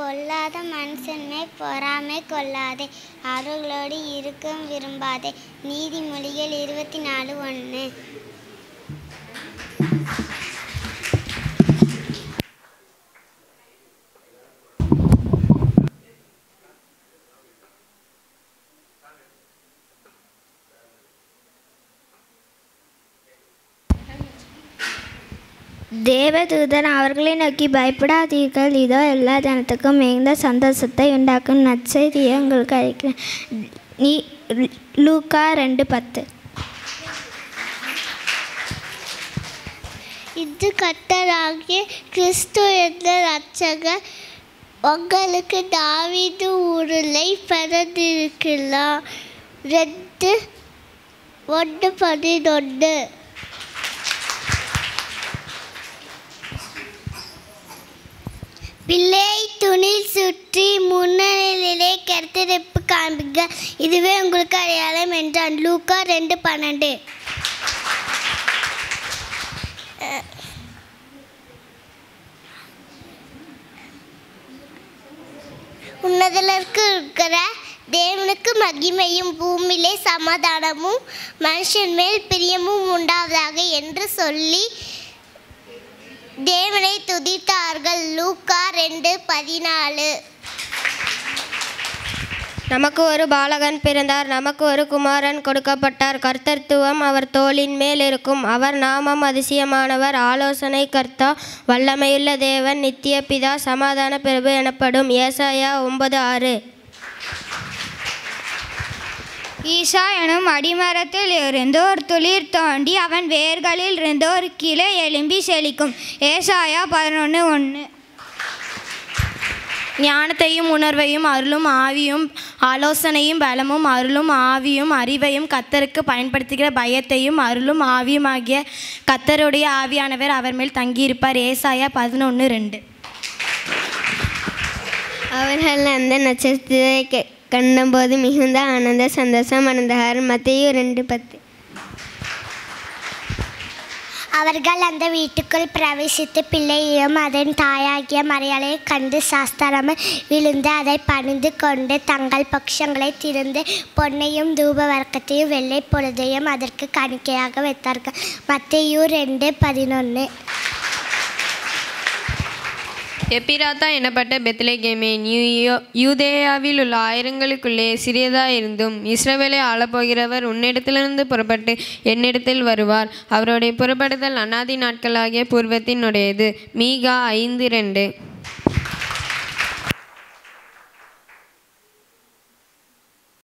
பொல்லாத மனுஷன்மே பொறாமை கொள்ளாதே அவர்களோடு இருக்க விரும்பாதே நீதிமொழிகள் இருபத்தி நாலு ஒன்று தேவதூதன் அவர்களை நோக்கி பயப்படாதீர்கள் இதோ எல்லா ஜனத்துக்கும் மிகுந்த சந்தோஷத்தை உண்டாக்கும் நற்செய்தியை உங்களுக்கு அழைக்கிறேன் நீ லூக்கா ரெண்டு பத்து இது கர்த்தராகிய கிறிஸ்து என்ற ரட்சகர் உங்களுக்கு தாவீது ஊருளை பிறந்திருக்கலாம் ரெண்டு ஒன்று பதினொன்று பிள்ளை துணி சுற்றி முன்னணியிலே கருத்திருப்பு காண்பிக்க இதுவே உங்களுக்கு அடையாளம் என்றான் லூக்கா ரெண்டு பன்னெண்டு உன்னதற்கு இருக்கிற தேவனுக்கு மகிமையும் பூமியிலே சமாதானமும் மனுஷன் மேல் பிரியமும் உண்டாவதாக என்று சொல்லி தேவனை துதித்தார்கள் லூக்கா ரெண்டு பதினாலு நமக்கு ஒரு பாலகன் பிறந்தார் நமக்கு ஒரு குமாரன் கொடுக்கப்பட்டார் கர்த்தத்துவம் அவர் தோளின் மேல் இருக்கும் அவர் நாமம் அதிசயமானவர் ஆலோசனை கர்த்தா வல்லமையுள்ள தேவன் நித்திய பிதா சமாதான பிரபு எனப்படும் ஏசாயா ஒன்பது ஆறு ஈசா எனும் அடிமரத்தில் இருந்து ஒரு துளிர் தோண்டி அவன் வேர்களில் இருந்து ஒரு கிளை எலும்பி செழிக்கும் ஏசாயா பதினொன்று ஒன்று ஞானத்தையும் உணர்வையும் அருளும் ஆவியும் ஆலோசனையும் பலமும் அருளும் ஆவியும் அறிவையும் கத்தருக்கு பயன்படுத்துகிற பயத்தையும் அருளும் ஆவியும் ஆகிய கத்தருடைய ஆவியானவர் அவர் மேல் தங்கியிருப்பார் ஏசாயா பதினொன்று ரெண்டு அவர்கள் அந்த நட்சத்திரத்தை கண்டபோது மிகுந்த ஆனந்த சந்தோஷம் அடைந்தார் மத்திய ரெண்டு பத்து அவர்கள் அந்த வீட்டுக்குள் பிரவேசித்து பிள்ளையையும் அதன் தாயாகிய மரியாதையை கண்டு சாஸ்திரமாக விழுந்து அதை பணிந்து கொண்டு தங்கள் பட்சங்களை திறந்து பொன்னையும் தூப வர்க்கத்தையும் வெள்ளை பொழுதையும் அதற்கு காணிக்கையாக வைத்தார்கள் மத்தையு ரெண்டு பதினொன்று எப்பிராத்தா எனப்பட்ட பெத்லேகேமே யூ யூதேயாவில் உள்ள ஆயிரங்களுக்குள்ளே சிறியதாயிருந்தும் இஸ்ரவேலை ஆளப்போகிறவர் உன்னிடத்திலிருந்து புறப்பட்டு என்னிடத்தில் வருவார் அவருடைய புறப்படுதல் அனாதி நாட்களாகிய பூர்வத்தினுடையது மீகா ஐந்து ரெண்டு